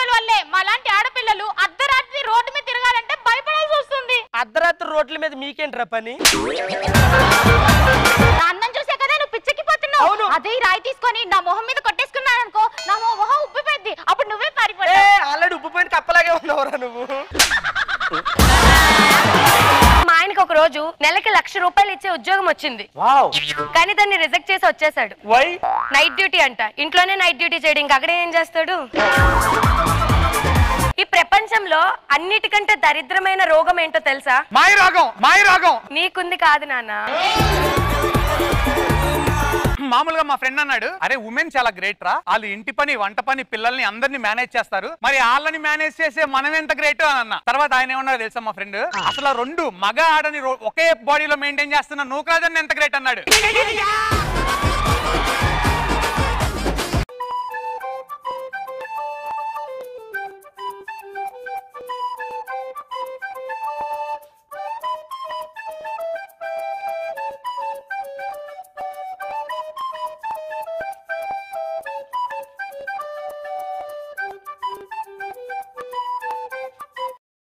ఆడపిల్లల వల్లే మాలాంటి ఆడపిల్లలు అర్ధరాత్రి రోడ్డు మీద తిరగాలంటే భయపడాల్సి వస్తుంది అర్ధరాత్రి రోడ్ల మీద మీకేంట్రా పని నా అందం చూసే కదా నువ్వు పిచ్చెక్కిపోతున్నావు అవును. అదే ఈ రాయి తీసుకొని నా మొహం మీద కొట్టేసుకున్నాను అనుకో నా మొ- మొహం ఉబ్బిపోయింది అప్పుడు నువ్వే ఏ పారిపోయావు ఆల్రెడీ ఉబ్బిపోయిన కప్పలాగే ఉన్నావురా నువ్వు మా ఆయనకి ఒక రోజు నెలకి లక్ష రూపాయలు ఇచ్చే ఉద్యోగం వచ్చింది వావ్ కానీ దాన్ని రిజెక్ట్ చేసి వచ్చేసాడు వై నైట్ డ్యూటీ అంట ఇంట్లోనే నైట్ డ్యూటీ చేయడం ఇంకా అక్కడే ఏం చేస్తాడు ఈ ప్రపంచంలో అన్నిటికంటే దరిద్రమైన రోగం ఏంటో తెలుసా మాయి రోగం మాయి రోగం నీకుంది కాదు నాన్న మామూలుగా మా ఫ్రెండ్ అన్నాడు అరే ఉమెన్ చాలా గ్రేట్ రా వాళ్ళు ఇంటి పని వంట పని పిల్లల్ని అందరిని మేనేజ్ చేస్తారు మరి వాళ్ళని మేనేజ్ చేసే మనం ఎంత గ్రేట్ అని అన్న తర్వాత ఆయన ఏమన్నాడు తెలుసా మా ఫ్రెండ్ అసలు ఆ రెండు మగ ఆడని రో- ఒకే బాడీలో మెయింటైన్ చేస్తున్న నూకరాజన్ ఎంత గ్రేట్ అన్నాడు